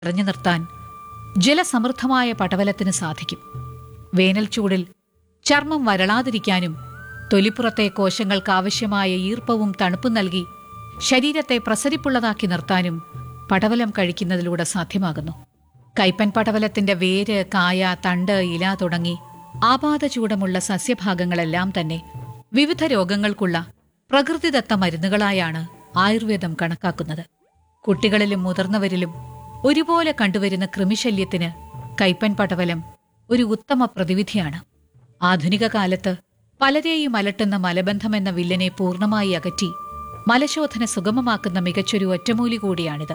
നിറഞ്ഞു നിർത്താൻ ജലസമൃദ്ധമായ പടവലത്തിന് സാധിക്കും വേനൽ ചൂടിൽ ചർമ്മം വരളാതിരിക്കാനും തൊലിപ്പുറത്തെ കോശങ്ങൾക്ക് ആവശ്യമായ ഈർപ്പവും തണുപ്പും നൽകി ശരീരത്തെ പ്രസരിപ്പുള്ളതാക്കി നിർത്താനും പടവലം കഴിക്കുന്നതിലൂടെ സാധ്യമാകുന്നു കൈപ്പൻ പടവലത്തിന്റെ വേര് കായ തണ്ട് ഇല തുടങ്ങി ആപാത ചൂടമുള്ള സസ്യഭാഗങ്ങളെല്ലാം തന്നെ വിവിധ രോഗങ്ങൾക്കുള്ള പ്രകൃതിദത്ത മരുന്നുകളായാണ് ആയുർവേദം കണക്കാക്കുന്നത് കുട്ടികളിലും മുതിർന്നവരിലും ഒരുപോലെ കണ്ടുവരുന്ന കൃമിശല്യത്തിന് കൈപ്പൻ പടവലം ഒരു ഉത്തമ പ്രതിവിധിയാണ് ആധുനിക കാലത്ത് പലരെയും അലട്ടുന്ന മലബന്ധം എന്ന വില്ലനെ പൂർണ്ണമായി അകറ്റി മലശോധന സുഗമമാക്കുന്ന മികച്ചൊരു ഒറ്റമൂലി കൂടിയാണിത്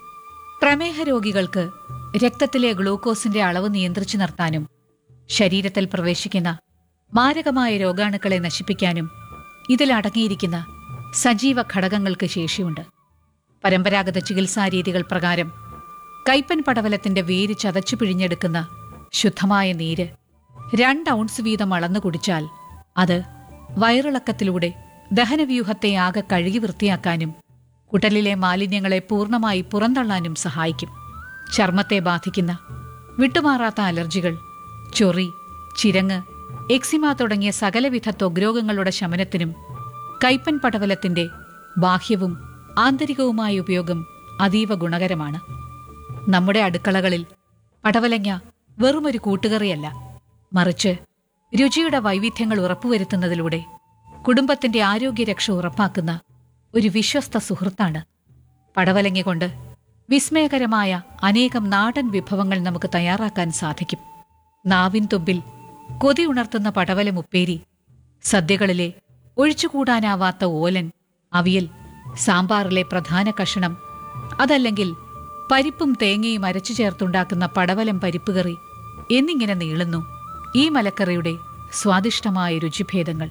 പ്രമേഹ രോഗികൾക്ക് രക്തത്തിലെ ഗ്ലൂക്കോസിന്റെ അളവ് നിയന്ത്രിച്ചു നിർത്താനും ശരീരത്തിൽ പ്രവേശിക്കുന്ന മാരകമായ രോഗാണുക്കളെ നശിപ്പിക്കാനും ഇതിൽ അടങ്ങിയിരിക്കുന്ന സജീവ ഘടകങ്ങൾക്ക് ശേഷിയുണ്ട് പരമ്പരാഗത ചികിത്സാ രീതികൾ പ്രകാരം കൈപ്പൻ പടവലത്തിന്റെ വേര് ചതച്ചു പിഴിഞ്ഞെടുക്കുന്ന ശുദ്ധമായ നീര് രണ്ട് ഔൺസ് വീതം അളന്നു കുടിച്ചാൽ അത് വയറിളക്കത്തിലൂടെ ദഹനവ്യൂഹത്തെ ആകെ കഴുകി വൃത്തിയാക്കാനും കുടലിലെ മാലിന്യങ്ങളെ പൂർണ്ണമായി പുറന്തള്ളാനും സഹായിക്കും ചർമ്മത്തെ ബാധിക്കുന്ന വിട്ടുമാറാത്ത അലർജികൾ ചൊറി ചിരങ്ങ് എക്സിമ തുടങ്ങിയ സകലവിധ ത്വഗ്രോഗങ്ങളുടെ ശമനത്തിനും കൈപ്പൻ പടവലത്തിന്റെ ബാഹ്യവും ആന്തരികവുമായ ഉപയോഗം അതീവ ഗുണകരമാണ് നമ്മുടെ അടുക്കളകളിൽ പടവലങ്ങ വെറുമൊരു കൂട്ടുകറിയല്ല മറിച്ച് രുചിയുടെ വൈവിധ്യങ്ങൾ ഉറപ്പുവരുത്തുന്നതിലൂടെ കുടുംബത്തിന്റെ ആരോഗ്യരക്ഷ ഉറപ്പാക്കുന്ന ഒരു വിശ്വസ്ത സുഹൃത്താണ് പടവലങ്ങ കൊണ്ട് വിസ്മയകരമായ അനേകം നാടൻ വിഭവങ്ങൾ നമുക്ക് തയ്യാറാക്കാൻ സാധിക്കും നാവിൻ തുമ്പിൽ കൊതി ഉണർത്തുന്ന പടവലം ഉപ്പേരി സദ്യകളിലെ ഒഴിച്ചുകൂടാനാവാത്ത ഓലൻ അവിയൽ സാമ്പാറിലെ പ്രധാന കഷണം അതല്ലെങ്കിൽ പരിപ്പും തേങ്ങയും അരച്ചു ചേർത്തുണ്ടാക്കുന്ന പടവലം പരിപ്പ് കറി എന്നിങ്ങനെ നീളുന്നു ഈ മലക്കറിയുടെ സ്വാദിഷ്ടമായ രുചിഭേദങ്ങൾ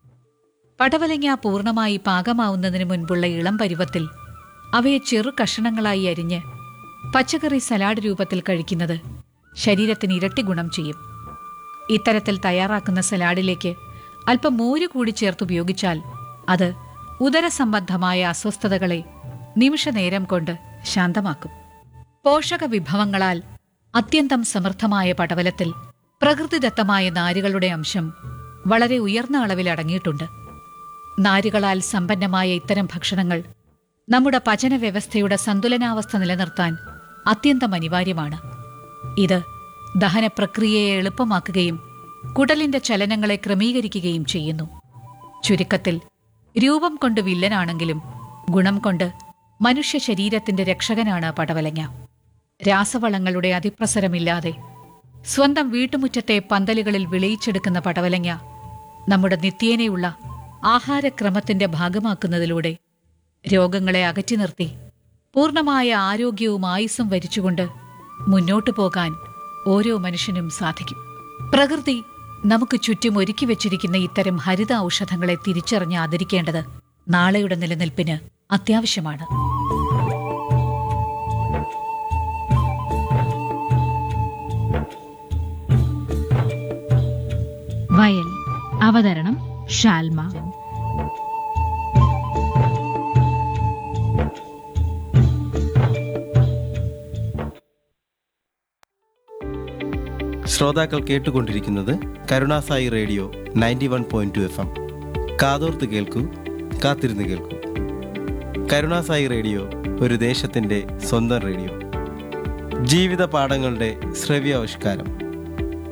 പടവലങ്ങ പൂർണ്ണമായി പാകമാവുന്നതിന് മുൻപുള്ള ഇളം പരുവത്തിൽ അവയെ ചെറു കഷണങ്ങളായി അരിഞ്ഞ് പച്ചക്കറി സലാഡ് രൂപത്തിൽ കഴിക്കുന്നത് ശരീരത്തിന് ഇരട്ടി ഗുണം ചെയ്യും ഇത്തരത്തിൽ തയ്യാറാക്കുന്ന സലാഡിലേക്ക് അല്പം മോര് കൂടി ചേർത്ത് ഉപയോഗിച്ചാൽ അത് ഉദരസംബന്ധമായ അസ്വസ്ഥതകളെ നിമിഷനേരം കൊണ്ട് ശാന്തമാക്കും പോഷക വിഭവങ്ങളാൽ അത്യന്തം സമൃദ്ധമായ പടവലത്തിൽ പ്രകൃതിദത്തമായ നാരുകളുടെ അംശം വളരെ ഉയർന്ന അളവിൽ അടങ്ങിയിട്ടുണ്ട് നാരുകളാൽ സമ്പന്നമായ ഇത്തരം ഭക്ഷണങ്ങൾ നമ്മുടെ പചന വ്യവസ്ഥയുടെ സന്തുലനാവസ്ഥ നിലനിർത്താൻ അത്യന്തം അനിവാര്യമാണ് ഇത് ദഹന പ്രക്രിയയെ എളുപ്പമാക്കുകയും കുടലിന്റെ ചലനങ്ങളെ ക്രമീകരിക്കുകയും ചെയ്യുന്നു ചുരുക്കത്തിൽ രൂപം കൊണ്ട് വില്ലനാണെങ്കിലും ഗുണം കൊണ്ട് മനുഷ്യ ശരീരത്തിന്റെ രക്ഷകനാണ് പടവലങ്ങ രാസവളങ്ങളുടെ അതിപ്രസരമില്ലാതെ സ്വന്തം വീട്ടുമുറ്റത്തെ പന്തലുകളിൽ വിളയിച്ചെടുക്കുന്ന പടവലങ്ങ നമ്മുടെ നിത്യേനയുള്ള ആഹാരക്രമത്തിന്റെ ഭാഗമാക്കുന്നതിലൂടെ രോഗങ്ങളെ അകറ്റി നിർത്തി പൂർണ്ണമായ ആരോഗ്യവും ആയുസ്സും വരിച്ചുകൊണ്ട് മുന്നോട്ടു പോകാൻ ഓരോ മനുഷ്യനും സാധിക്കും പ്രകൃതി നമുക്ക് ചുറ്റും ഒരുക്കി വെച്ചിരിക്കുന്ന ഇത്തരം ഹരിത ഔഷധങ്ങളെ തിരിച്ചറിഞ്ഞ് ആദരിക്കേണ്ടത് നാളെയുടെ നിലനിൽപ്പിന് അത്യാവശ്യമാണ് വയൽ അവതരണം ഷാൽമ ശ്രോതാക്കൾ കേട്ടുകൊണ്ടിരിക്കുന്നത് Karunasai radio ninety one point two F M കാതോർത്ത് കേൾക്കൂ കാത്തിരുന്ന് കേൾക്കൂ കരുണാസായി റേഡിയോ ഒരു ദേശത്തിൻ്റെ സ്വന്തം റേഡിയോ ജീവിത പാഠങ്ങളുടെ ശ്രവ്യാവിഷ്കാരം